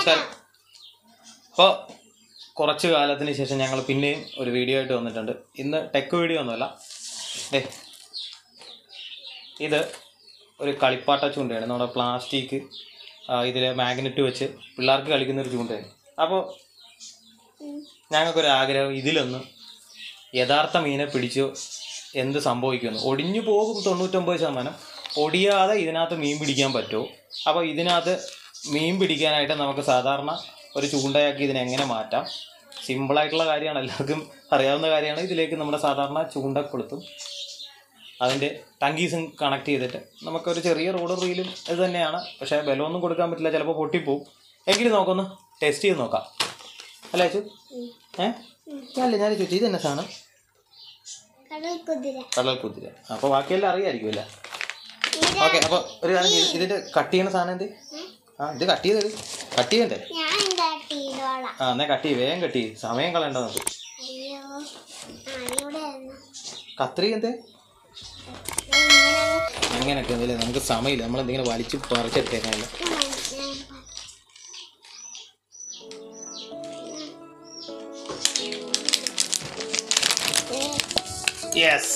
നമസ്കാരം അപ്പോൾ കുറച്ച് കാലത്തിന് ശേഷം ഞങ്ങൾ പിന്നെയും ഒരു വീഡിയോ ആയിട്ട് വന്നിട്ടുണ്ട് ഇന്ന് ടെക് വീഡിയോ ഒന്നുമല്ല ദേ ഇത് ഒരു കളിപ്പാട്ട ചൂണ്ടയാണ് നമ്മുടെ പ്ലാസ്റ്റിക് ഇതിൽ മാഗ്നറ്റ് വെച്ച് പിള്ളേർക്ക് കളിക്കുന്ന ഒരു ചൂണ്ടയാണ് അപ്പോൾ ഞങ്ങൾക്കൊരു ആഗ്രഹം ഇതിലൊന്ന് യഥാർത്ഥ മീനെ പിടിച്ചു എന്ത് സംഭവിക്കുമെന്ന് ഒടിഞ്ഞു പോകും തൊണ്ണൂറ്റൊമ്പത് ശതമാനം ഒടിയാതെ ഇതിനകത്ത് മീൻ പിടിക്കാൻ പറ്റുമോ അപ്പോൾ ഇതിനകത്ത് മീൻ പിടിക്കാനായിട്ട് നമുക്ക് സാധാരണ ഒരു ചൂണ്ടയാക്കി ഇതിനെ എങ്ങനെ മാറ്റാം സിമ്പിളായിട്ടുള്ള കാര്യമാണ് എല്ലാവർക്കും അറിയാവുന്ന കാര്യമാണ് ഇതിലേക്ക് നമ്മുടെ സാധാരണ ചൂണ്ട കൊളുത്തും അതിൻ്റെ ടങ്കീസും കണക്ട് ചെയ്തിട്ട് നമുക്കൊരു ചെറിയ റോഡ് റീലും ഇത് തന്നെയാണ് പക്ഷേ ബലമൊന്നും കൊടുക്കാൻ പറ്റില്ല ചിലപ്പോൾ പൊട്ടിപ്പോവും എങ്കിലും നമുക്കൊന്ന് ടെസ്റ്റ് ചെയ്ത് നോക്കാം അല്ലേ അച്ചു ഏ അല്ല ഞാൻ ചോദിച്ചു ഇത് തന്നെ സാധനം കടൽ കുതിര കടൽ കുതിര അപ്പോൾ ബാക്കിയെല്ലാം അറിയായിരിക്കും അല്ലേ ഓക്കെ അപ്പോൾ ഒരു കാര്യം ചെയ്യ്. ഇതിൻ്റെ കട്ട് ചെയ്യുന്ന സാധനം എന്ത് ആ ഇത് കട്ട് ചെയ്തത് കട്ട് ചെയ്യണ്ടേ ഞാൻ എന്താ ടീലോളാം ആ എന്നാൽ കട്ട് ചെയ്യ് വേഗം കട്ട് ചെയ്യ് സമയം കളയണ്ട നമുക്ക് അയ്യോ ആ ഇവിടെ ആയിരുന്നു. കത്രി എന്തേ ഞാൻ ഇങ്ങനെ അങ്ങനെയൊക്കെ ഒന്നുമില്ല നമുക്ക് സമയമില്ല നമ്മൾ എന്തെങ്കിലും വലിച്ച് പറിച്ചെടുത്തേക്കാനല്ലോ ഞാൻ ഞാൻ യെസ്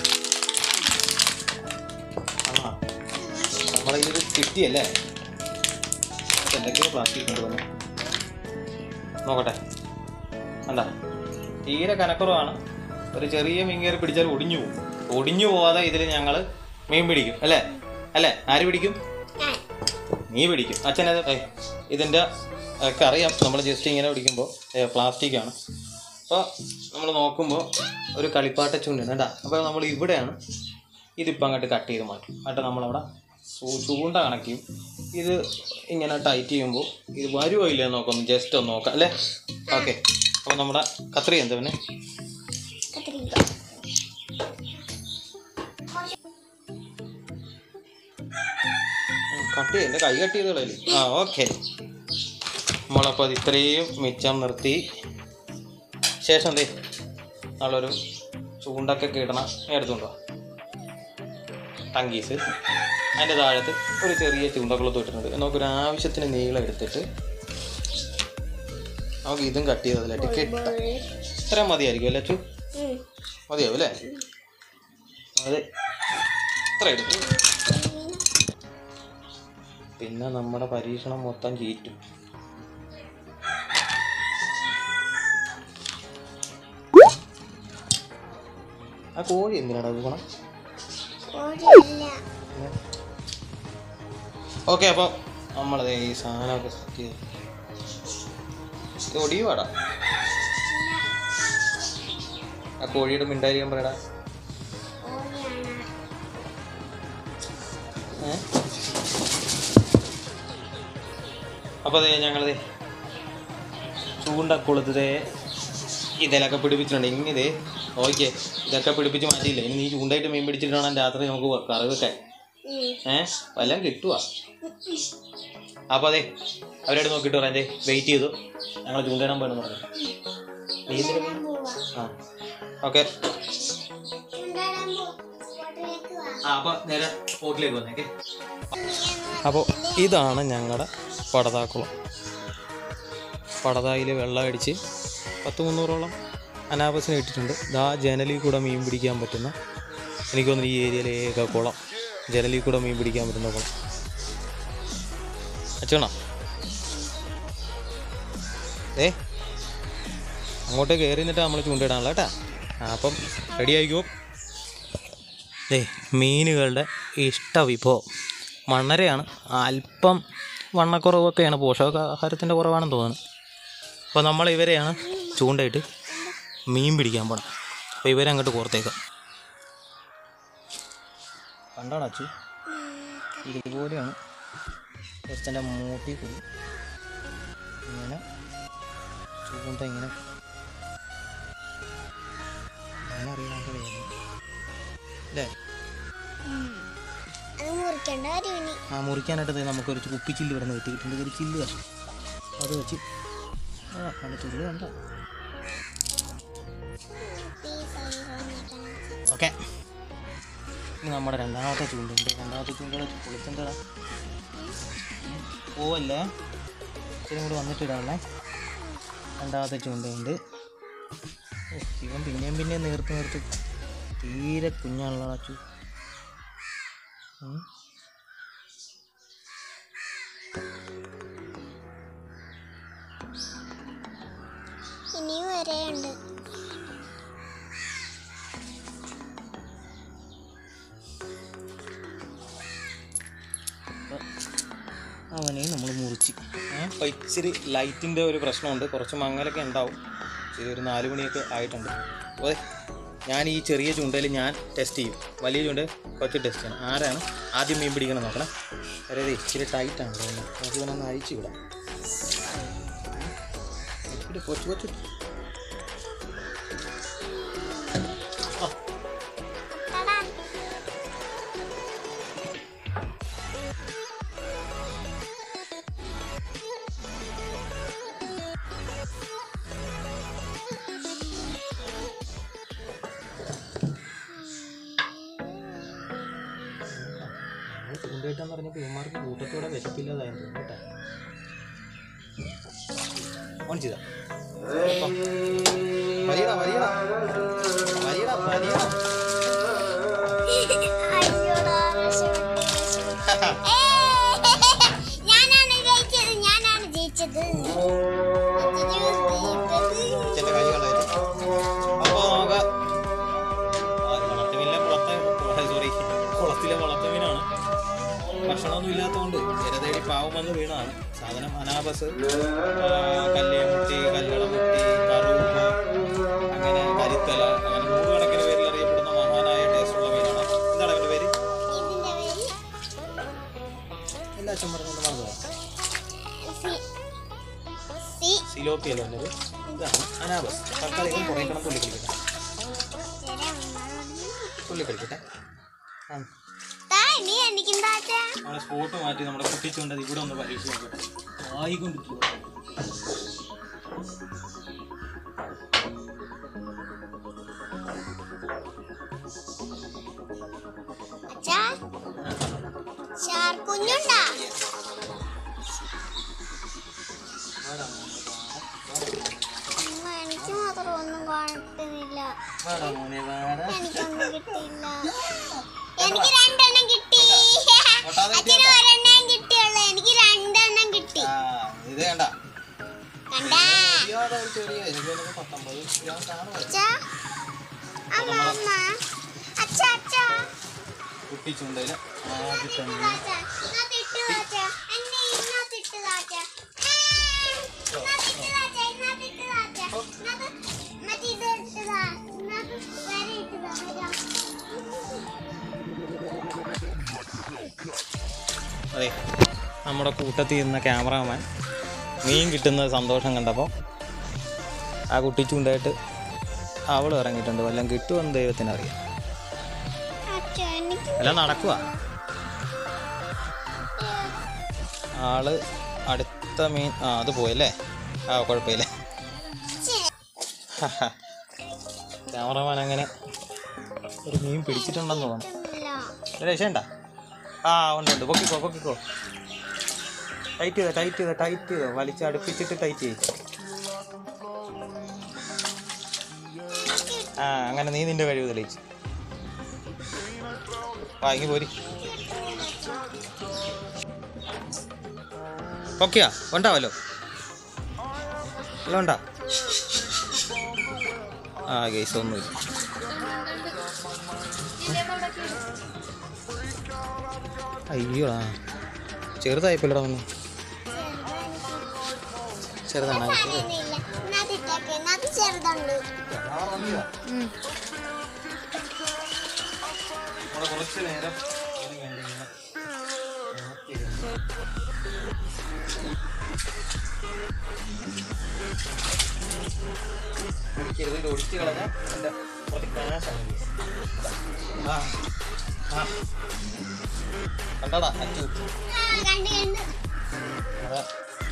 ആ നമ്മളിതൊരു കിട്ടിയല്ലേ എന്തൊക്കെയോ പ്ലാസ്റ്റിക് കൊണ്ടുവന്നു നോക്കട്ടെ കണ്ട തീരെ കനക്കുറവാണ് ഒരു ചെറിയ മീൻ കയറി പിടിച്ചാൽ ഒടിഞ്ഞു പോകും ഒടിഞ്ഞു പോവാതെ ഇതിൽ ഞങ്ങൾ മീൻ പിടിക്കും അല്ലേ അല്ലേ ആര് പിടിക്കും ഞാൻ നീ പിടിക്കും അച്ഛനത് ഏ ഇതിൻ്റെ ഒക്കെ അറിയാം നമ്മൾ ജസ്റ്റ് ഇങ്ങനെ പിടിക്കുമ്പോൾ പ്ലാസ്റ്റിക് ആണ് അപ്പോൾ നമ്മൾ നോക്കുമ്പോൾ ഒരു കളിപ്പാട്ട ചൂണ്ടാണ് കേട്ടോ അപ്പോൾ നമ്മൾ ഇവിടെയാണ് ഇതിപ്പോൾ അങ്ങോട്ട് കട്ട് ചെയ്ത് മാറ്റും എന്നിട്ട് നമ്മളവിടെ ചൂ- ചൂണ്ട കണക്ട് ചെയ്യും ഇത് ഇങ്ങനെ ടൈറ്റ് ചെയ്യുമ്പോൾ ഇത് വരുമോ ഇല്ലയോ എന്ന് നോക്കാം ജസ്റ്റ് ഒന്ന് നോക്കാം അല്ലേ ഓക്കെ അപ്പോൾ നമ്മുടെ കത്രി എന്താ പിന്നെ കത്തിരിക്ക കട്ട് ചെയ്ത് എൻ്റെ കൈ കട്ട് ചെയ്ത് കളയല് ആ ഓക്കെ നമ്മളപ്പോൾ അത് ഇത്രയും മിച്ചം നിർത്തി ശേഷം എന്തേ നമ്മളൊരു ചൂണ്ടൊക്കെ കിടണ എടുത്തുണ്ടോ ടങ്കീസ് അതിൻ്റെ താഴത്ത് ഒരു ചെറിയ ചൂണ്ടക്കുളത്ത് ഇട്ടിട്ടുണ്ട് നമുക്കൊരു ആവശ്യത്തിന് നീളം എടുത്തിട്ട് നമുക്ക് ഇതും കട്ട് ചെയ്ത് അതിലായിട്ട് കിട്ടാം ഇത്രയും മതിയായിരിക്കും അല്ലേ അച്ചു മതിയാവും അല്ലേ അതെ ഇത്ര എടുത്തു പിന്നെ നമ്മുടെ പരീക്ഷണം മൊത്തം ചീറ്റും ആ കോഴി എന്തിനാടാ പോകണം കോഴിയല്ല ഓക്കെ അപ്പോൾ നമ്മളത് ഈ സാധനമൊക്കെ സെറ്റ് ചെയ്ത് ഇത് ഒടിയുവാടാ ആ കോഴിയുടെ മിണ്ടായിരിക്കാൻ പറയടാ കോഴിയാണ് ഏ? അപ്പോൾ അതെ ഞങ്ങളത് ചൂണ്ടക്കുളത്തത് ഇതിലൊക്കെ പിടിപ്പിച്ചിട്ടുണ്ട് ഇങ്ങനെ ഓക്കെ ഇതൊക്കെ പിടിപ്പിച്ച് മാറ്റിയില്ല ഇനി നീ ചൂണ്ടായിട്ട് മീൻ പിടിച്ചിട്ട് വേണം രാത്രി നമുക്ക് കറി വെക്കാൻ ഉം. ഏ വല്ലതും കിട്ടുക അപ്പോൾ അതെ അവരോട് നോക്കിയിട്ട് പറയാം അതെ വെയിറ്റ് ചെയ്തു ഞങ്ങൾ ചൂണ്ടയിടാൻ പോയെന്ന് പറഞ്ഞു നീ എന്തിനാ ഞാൻ പോവാ ആ ഓക്കെ ചുണ്ടാടാൻ പോ സ്പോട്ടിലേക്ക് വാ ആ അപ്പോൾ നേരെ സ്പോട്ടിലേക്ക് വന്നേക്കെ നീ എന്ന് അപ്പോൾ ഇതാണ് ഞങ്ങളുടെ പടതാക്കുളം പടതായിൽ വെള്ളം അടിച്ച് പത്ത് മുന്നൂറോളം അനാബസിനെ ഇട്ടിട്ടുണ്ട് ദാ ജനലിൽ കൂടെ മീൻ പിടിക്കാൻ പറ്റുന്ന എനിക്ക് തോന്നുന്നു ഈ ഏരിയയിലെ ഏക കുളം ജനലിൽ കൂടെ മീൻ പിടിക്കാൻ പറ്റുന്ന കുളം അച്ചണ ഏ അങ്ങോട്ട് കയറി നിന്നിട്ട് നമ്മൾ ചൂണ്ടിടാനുള്ള കേട്ടാ ആ, അപ്പം റെഡി ആയിക്കോ ദേ മീനുകളുടെ ഇഷ്ടവിഭവം മണ്ണരയാണ് അല്പം വണ്ണക്കുറവൊക്കെയാണ് പോഷകാഹാരത്തിൻ്റെ കുറവാണെന്ന് തോന്നുന്നു അപ്പോൾ നമ്മൾ ഇവരെയാണ് ചൂണ്ടയിട്ട് മീൻ പിടിക്കാൻ പോണം അപ്പോൾ ഇവരെ അങ്ങോട്ട് പുറത്തേക്കാം കണ്ടാണ് അച്ചു ഇതുപോലെയാണ് ജസ്റ്റ് എൻ്റെ മൂട്ടി കൂടി ഇങ്ങനെ ചൂണ്ട ഇങ്ങനെ അങ്ങനെ അറിയാണ്ട് വേഗം അല്ലേ അത് മുറിക്കണ്ട ഒരു ഇനി ആ മുറിക്കാനായിട്ട് ദേ നമുക്കൊരു കുപ്പിച്ചില്ല് ഇവിടെ നിന്ന് കിട്ടിയിട്ടുണ്ട് ഒരു ചില്ല് കഷ്ണം അത് വെച്ച് ആ കണ്ട ചില്ല് കണ്ട ഓക്കെ ഇനി നമ്മുടെ രണ്ടാമത്തെ ചൂണ്ടുണ്ട് രണ്ടാമത്തെ ചൂണ്ട പൊളിച്ചെന്തടാ പോവല്ലേ ഇച്ചിരി കൂടി വന്നിട്ട് ഇടാമേ രണ്ടാമത്തെ ചൂണ്ടയുണ്ട് ഓ, ഇവൻ പിന്നെയും പിന്നെയും നേർത്ത് നേർത്ത് തീരെ കുഞ്ഞാണല്ലോ അച്ചു ഉം. ഇനിയും വരെയുണ്ട് അവനെ നമ്മൾ മുറിച്ച് അപ്പോൾ ഇച്ചിരി ലൈറ്റിൻ്റെ ഒരു പ്രശ്നമുണ്ട് കുറച്ച് മങ്ങലൊക്കെ ഉണ്ടാവും ഇച്ചിരി ഒരു നാല് മണിയൊക്കെ ആയിട്ടുണ്ട് അപ്പോൾ ഞാൻ ഈ ചെറിയ ചൂണ്ടയിൽ ഞാൻ ടെസ്റ്റ് ചെയ്യും വലിയ ചൂണ്ട കുറച്ച് ടെസ്റ്റ് ചെയ്യണം ആരാണ് ആദ്യം മീൻ പിടിക്കണം നോക്കണം അതായത് ഇച്ചിരി ടൈറ്റാണ് തോന്നുന്നു നമുക്ക് ഇവനൊന്ന് അഴിച്ചു വിടാം ഇച്ചിരി കൊച്ചു കൊച്ചു ആ തടാ ചൂണ്ടയിട്ടെന്ന് പറഞ്ഞപ്പോൾ ഇവന്മാർക്ക് കൂട്ടത്തോടെ വിശപ്പില്ലാതായെന്ന് തോന്നുന്നു കേട്ടോ ഓൺ ചെയ്താ വലിയടാ വലിയടാ വലിയടാ വലിയടാ അയ്യോടാ, വിഷമിട്ട്, വിഷമിട്ട്. ഏയ്! ഞാനാണ് ജയിച്ചത് ഞാനാണ് ജയിച്ചത് ചെന്റെ കൈ കളയത് അപ്പോൾ നമുക്ക് വളർത്തുമീനിലെ കുളത്തെ സോറി കുളത്തിലെ വളർത്തുമീനാണ് ഭക്ഷണമൊന്നും ഇല്ലാത്തതുകൊണ്ട് ഇര തേടി പാവം വന്ന് വീണതാണ് സാധനം അനാബസ് കല്ലേമുട്ടി കല്ലടമുട്ടി കറൂപ്പ് അങ്ങനെ കരിത്തല അങ്ങനെ നൂറുകണക്കിന് പേരിൽ അറിയപ്പെടുന്ന മഹാനായ ടേസ്റ്റുള്ള മീനാണ് എന്താണ് അവൻ്റെ പേര് ഇതിന്റെ പേര് എല്ലാ അച്ഛൻ പറഞ്ഞുകൊണ്ട് മറന്നു സി- സി സിലോപ്പി അല്ല എൻ്റെ ഇതാണ് അനാബസ് തൽക്കാലം കുറേ കിടന്ന് തുള്ളി കളിക്കട്ടെ തുള്ളി കളിക്കട്ടെ ആ താ, ഇനി എനിക്കും താറ്റാ നമ്മുടെ സ്പോട്ട് മാറ്റി നമ്മുടെ കുട്ടിച്ചുകൊണ്ട് ഇവിടെ ഒന്ന് പരീക്ഷ നോക്കട്ടെ ആയിക്കൊണ്ടിരിക്കുക അച്ഛാ ഷാർക്കുഞ്ഞുണ്ടാ അമ്മ, എനിക്ക് മാത്രം ഒന്നും കാണുന്നില്ല മോനെ വാടാ എനിക്കൊന്നും കിട്ടിയില്ല എനിക്ക് രണ്ടെണ്ണം കിട്ടി ഒട്ടാതെ അച്ഛന് ഒരെണ്ണം കിട്ടിയുള്ളൂ എനിക്ക് രണ്ടെണ്ണം കിട്ടി ആ ഇത് വേണ്ട കണ്ടാ അറിയാതെ ഒരു ചെറിയ എനിക്ക് തോന്നുന്നു പത്തൊമ്പത് ഞാൻ കാണുമോ അച്ഛാ അമ്മ അമ്മ അച്ഛാ അച്ഛാ കുട്ടിച്ചുണ്ടയില് ആദ്യത്തെ മീൻ. ഇതാച്ചാ, ഇതിനകത്ത് ഇട്ട് താച്ചാ. എന്നെ ഇതിനകത്ത് ഇട്ട് താച്ചാ. ആ, ഇതിനകത്ത് ഇട്ട് താച്ചാ, ഇതിനകത്ത് ഇട്ട് താച്ചാ. ഇതിനകത്ത് മറ്റേ ഇത് ഇട്ട് താ. ഇതിനകത്ത് വര ഇട്ട് താ, വര. അതെ നമ്മുടെ കൂട്ടത്തിൽ ഇരുന്ന ക്യാമറാമാൻ മീൻ കിട്ടുന്ന സന്തോഷം കണ്ടപ്പോൾ ആ കുട്ടി ചൂണ്ടായിട്ട് അവൾ ഇറങ്ങിയിട്ടുണ്ട് വല്ലതും കിട്ടുമെന്ന് ദൈവത്തിനറിയാം അച്ഛാ, എനിക്ക് എല്ലാം നടക്കുക ആള് അടുത്ത മീൻ ആ അത് പോയല്ലേ ആ കുഴപ്പമില്ല ക്യാമറമാൻ അങ്ങനെ ഒരു മീൻ പിടിച്ചിട്ടുണ്ടെന്ന് തോന്നുന്നു ഇല്ല. രക്ഷണ്ട ആ ഉണ്ട് ഉണ്ട് പൊക്കിക്കോ പൊക്കിക്കോ ടൈറ്റ് ചെയ്തോ ടൈറ്റ് ചെയ്തോ ടൈറ്റ് ചെയ്തോ വലിച്ച് അടുപ്പിച്ചിട്ട് ടൈറ്റ് ചെയ്ത് ആ അങ്ങനെ നീ നിന്റെ കഴിവ് തെളിയിച്ചു വാങ്ങി പോരി ഓക്കെയാ ഉണ്ടാവല്ലോ എല്ലാം ഉണ്ടാ ആ ഗൈസ് ഒന്നുമില്ല അയ്യോ ആ ചെറുതായിപ്പോലടാ ഒന്ന് ചെറുതാണ് സാധനമൊന്നുമില്ല. ഇതിനകത്ത് ഇട്ടേക്ക്. ഇതിനകത്ത് ചെറുതുണ്ട് കുറച്ച് നേരം ഒടിച്ച് കളഞ്ഞ എൻ്റെ കുറച്ച് കാശാണ് ആ ആ കണ്ടടാ അച്ചു ആ, കണ്ട് കണ്ട് അതാ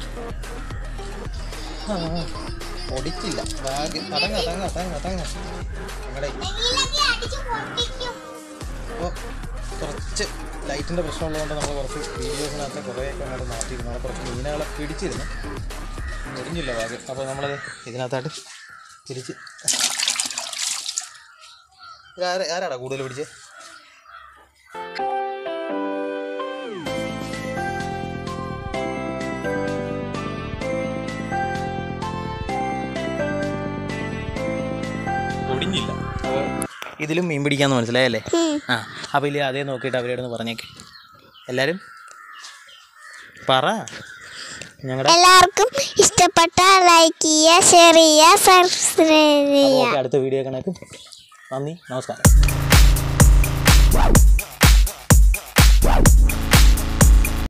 ആ, ഒടിച്ചില്ല ഭാഗ്യം തടങ്ങ തടങ്ങ തടങ്ങ തടങ്ങ ഞങ്ങളുടെ എന്തെങ്കിലുമൊക്കെ അടിച്ച് പൊട്ടിക്കും ഓ കുറച്ച് ലൈറ്റിൻ്റെ പ്രശ്നമുള്ളതുകൊണ്ട് നമ്മൾ കുറച്ച് വീഡിയോസിനകത്ത് കുറേയൊക്കെ അങ്ങോട്ട് മാറ്റിയിരുന്നു അവിടെ കുറച്ച് മീനുകളെ പിടിച്ചിരുന്നു ഒടിഞ്ഞില്ല ഭാഗ്യം അപ്പോൾ നമ്മളത് ഇതിനകത്തായിട്ട് തിരിച്ച് ഇതാരാ ആരാടാ കൂടുതൽ പിടിച്ചേ ഒടിഞ്ഞില്ല അപ്പോൾ ഇതിലും മീൻ പിടിക്കാന്ന് മനസ്സിലായല്ലേ ആ അപ്പോൾ ഇല്ലേ അതേ നോക്കിയിട്ട് അവരോട് ഒന്ന് പറഞ്ഞേക്കെ എല്ലാവരും പറ ഞങ്ങളുടെ എല്ലാവർക്കും ഇഷ്ടപ്പെട്ട ലൈക്ക് ചെയ്യുക ഷെയർ ചെയ്യുക സബ്സ്ക്രൈബ് ചെയ്യുക ഓക്കെ അടുത്ത വീഡിയോ കണക്ക് നന്ദി നമസ്കാരം